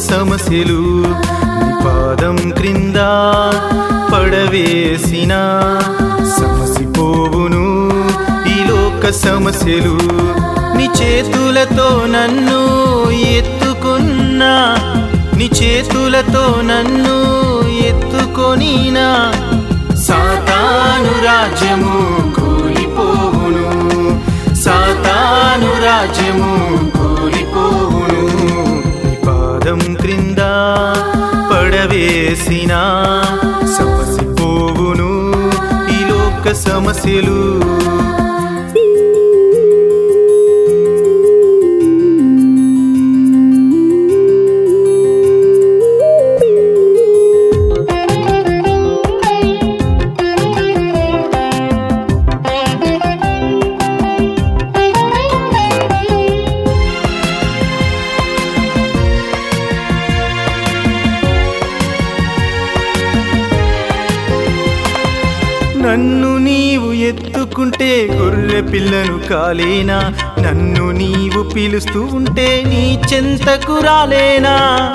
సమస్యలు నీ పాదం క్రింద పడవేసిన సమసిపోవును ఈ లోక సమస్యలు నీ చేతులతో నన్ను ఎత్తుకున్నా నీ చేతులతో నన్ను ఎత్తుకొనినా సాతాను రాజ్యము కూలిపోవును సాతాను రాజ్యము కూలిపోవును నీ పాదం క్రింద పడవేసిన సమసిపోవును ఈ లోక సమస్యలు నన్ను నీవు ఎత్తుకుంటే గొర్రె పిల్లను కాలేనా నన్ను నీవు పిలుస్తూ ఉంటే నీ చెంతకు రాలేనా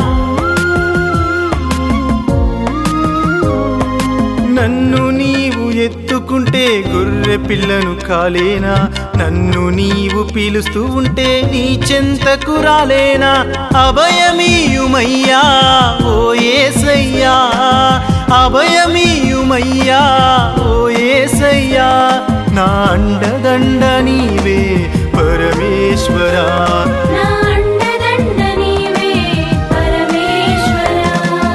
నన్ను నీవు ఎత్తుకుంటే గొర్రె పిల్లను కాలేనా నన్ను నీవు పిలుస్తూ ఉంటే నీ చెంతకు రాలేనా అభయమీయుమయ్యా ఓ ఏసయ్యా అభయమీయుమయ్యా ఓ ఏసయ్యా నా అండదండ నీవే పరమేశ్వరా నా అండదండ నీవే పరమేశ్వరా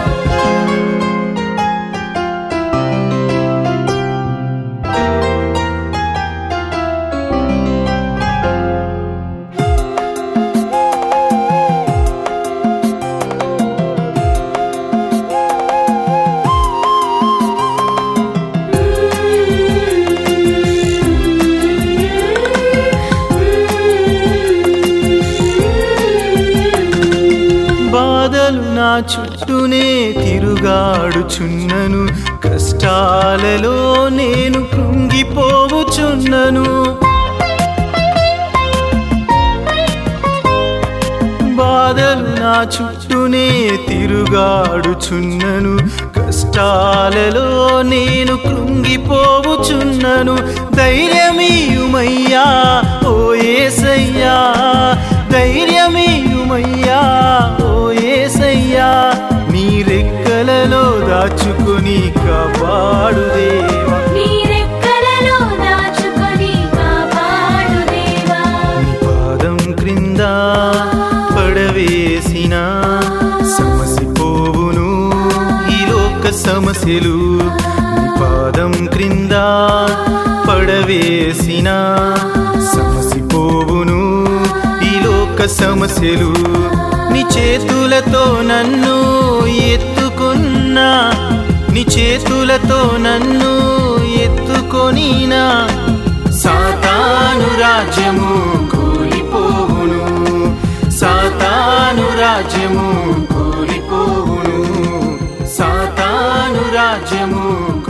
బాధలు నా చుట్టూనే తిరుగాడుచున్నను కష్టాలలో నేను కృంగిపోవుచున్నను బాధలు నా చుట్టూనే తిరుగాడుచున్నను కష్టాలలో నేను కృంగిపోవుచున్నను ధైర్యమీయుమయ్యా ఓ ఏసయ్యా ధైర్యమీయుమయ్యా ఓ ఏసయ్యా నీ రెక్కలలో దాచుకొని కాపాడు దేవా నీ రెక్కలలో దాచుకొని కాపాడు దేవా నీ పాదం క్రింద పడవేసిన సమసిపోవును ఈ లోక సమస్యలు నీ పాదం క్రింద పడవేసిన సమసిపోవును ఈ లోక సమస్యలు నీ చేతులతో నన్ను ఎత్తుకున్నా నీ చేతులతో నన్ను ఎత్తుకొనినా సాతాను రాజ్యము కూలిపోవును సాతాను రాజ్యము కూలిపోవును సాతాను రాజ్యము